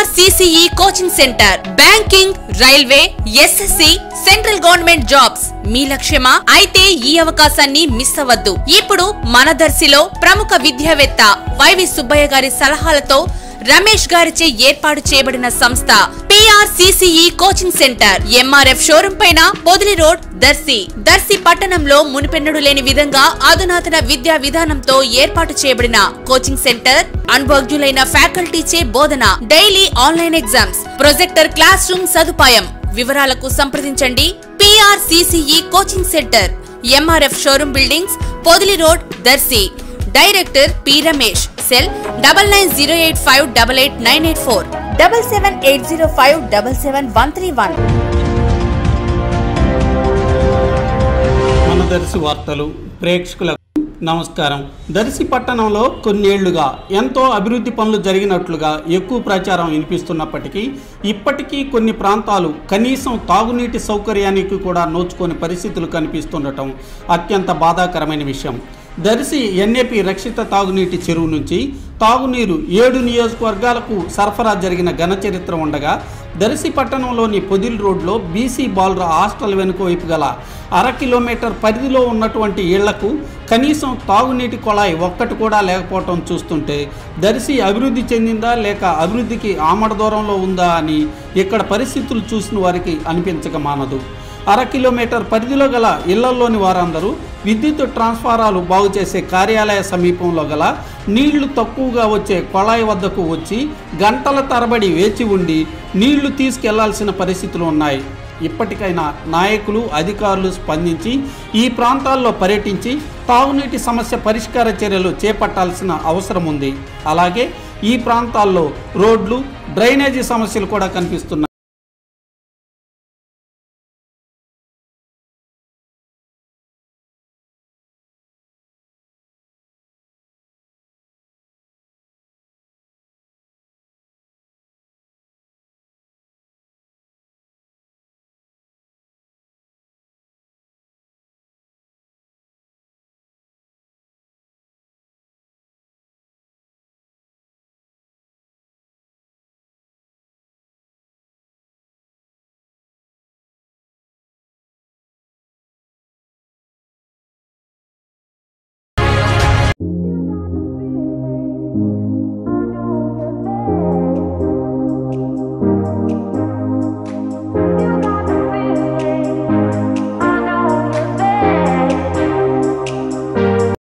పిఆర్సిసిఈ coaching centre banking railway SSC central government jobs మీ లక్ష్యమా అయితే ఈ అవకాశాన్ని మిస్ అవ్వద్దు ఇప్పుడు మన దర్శిలో ప్రముఖ విద్యావేత్త వైవి సుబ్బయ్య గారి సలహాలతో రమేష్ గారిచే ఏర్పాటు చేయబడిన సంస్థ PRCCE coaching centre MRF showroom పైన పొదిలి రోడ్ దర్శి దర్శి పట్టణంలో మునిపెన్నడు లేని విధంగా అధునాతన విద్యా విధానంతో ఏర్పాటు చేయబడిన కోచింగ్ సెంటర్ అనుభవజ్ఞులైన ఫ్యాకల్టీచే బోధన daily online exams projector class room సదుపాయం వివరాలకు సంప్రదించండి PRCCE coaching centre MRF showroom buildings Podili road Darsi director P Ramesh cell double nine zero eight five double eight nine eight four double seven eight zero five double seven one three one మన దర్శి వార్తలు ప్రేక్షకులకు నమస్కారం దర్శి పట్టణంలో కొన్నేళ్లుగా ఎంతో అభివృద్ధి పనులు జరిగినట్లుగా ఎక్కువ ప్రచారం వినిపిస్తున్నప్పటికీ ఇప్పటికీ కొన్ని ప్రాంతాలు కనీసం తాగునీటి సౌకర్యానికి కూడా నోచుకోని పరిస్థితులు కనిపిస్తుండటం అత్యంత బాధాకరమైన విషయం దర్శి ఎన్ఏపి రక్షిత తాగునీటి చెరువు నుంచి తాగునీరు ఏడు నియోజకవర్గాలకు సరఫరా జరిగిన ఘన చరిత్ర ఉండగా దర్శి పట్టణంలోని పొదిల్ రోడ్లో బీసీ బాలుర హాస్టల్ వెనుక వైపు గల అర కిలోమీటర్ పరిధిలో ఉన్నటువంటి ఇళ్లకు కనీసం తాగునీటి కొళాయి ఒక్కటి కూడా లేకపోవటం చూస్తుంటే దర్శి అభివృద్ధి చెందిందా లేక అభివృద్ధికి ఆమడ దూరంలో ఉందా అని ఇక్కడ పరిస్థితులు చూసిన వారికి అనిపించక మానదు అర కిలోమీటర్ పరిధిలో గల ఇళ్లలోని వారందరూ విద్యుత్ ట్రాన్స్ఫారాలు బాగు చేసే కార్యాలయ సమీపంలో గల నీళ్లు తక్కువగా వచ్చే కొళాయి వద్దకు వచ్చి గంటల తరబడి వేచి ఉండి నీళ్లు తీసుకెళ్లాల్సిన పరిస్థితులు ఉన్నాయి ఇప్పటికైనా నాయకులు అధికారులు స్పందించి ఈ ప్రాంతాల్లో పర్యటించి తాగునీటి సమస్య పరిష్కార చర్యలు చేపట్టాల్సిన అవసరం ఉంది అలాగే ఈ ప్రాంతాల్లో రోడ్లు డ్రైనేజీ సమస్యలు కూడా కనిపిస్తున్నాయి